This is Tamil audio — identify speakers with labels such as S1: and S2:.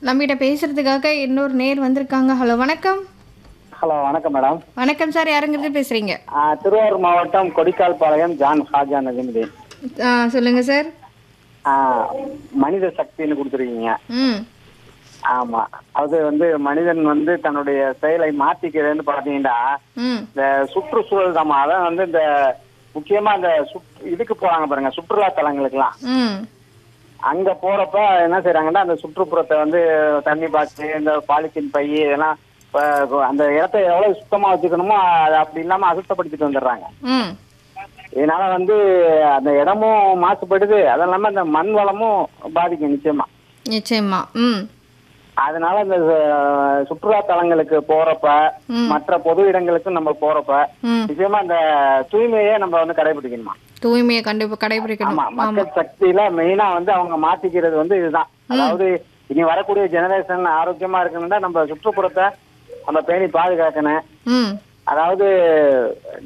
S1: நம்மகிட்ட பேசுறதுக்காக இன்னொரு நேர் வந்திருக்காங்க ஹலோ வணக்கம்
S2: ஹலோ வணக்கம் மேடம்
S1: வணக்கம் சார் யாருங்கிறது பேசுறீங்க
S2: ஆ, திருவாரூர் மாவட்டம் கொடிக்கால் பாளையம் ஜான் ஷாஜா நஜிமுதீன்
S1: ஆ, சொல்லுங்க சார்
S2: ஆ, மனித சக்தின்னு கொடுத்துருக்கீங்க
S1: ம்
S2: ஆமா அது வந்து மனிதன் வந்து தன்னுடைய செயலை மாத்திக்கிறதுன்னு பாத்தீங்கன்னா
S1: ம்
S2: இந்த சுற்றுச்சூழல் தான் அதான் வந்து இந்த முக்கியமா இந்த சுற்று இதுக்கு போறாங்க பாருங்க சுற்றுலா தலங்களுக்குலாம்
S1: ம்
S2: அங்க போறப்ப என்ன செய்றாங்கன்னா அந்த சுற்றுப்புறத்தை வந்து தண்ணி பாய்ச்சி இந்த பாலித்தீன் பை இதெல்லாம் இப்ப அந்த இடத்த எவ்வளவு சுத்தமா வச்சுக்கணுமோ அதை அப்படி இல்லாம அசுத்தப்படுத்திட்டு வந்துடுறாங்க
S1: ம்
S2: இதனால வந்து அந்த இடமும் மாசுபடுது அது இல்லாம அந்த மண் வளமும் பாதிக்கும் நிச்சயமா
S1: நிச்சயமா ம்
S2: அதனால இந்த அஹ், சுற்றுலா தலங்களுக்கு போறப்ப
S1: ம்.
S2: மற்ற பொது இடங்களுக்கு நம்ம போறப்ப
S1: ம்
S2: நிச்சயமா அந்த தூய்மையை நம்ம வந்து கடைபிடிக்கணுமா
S1: தூய்மையை கண்டிப்பா கடைபிடிக்கணும்
S2: ஆமா மக்கள் சக்தியில மெயினா வந்து அவங்க மாத்திக்கிறது வந்து இதுதான் அதாவது இனி வரக்கூடிய ஜெனரேஷன் ஆரோக்கியமா இருக்கணும்னா நம்ம சுற்றுப்புறத்தை நம்ம பேணி பாதுகாக்கணும்
S1: ம்
S2: அதாவது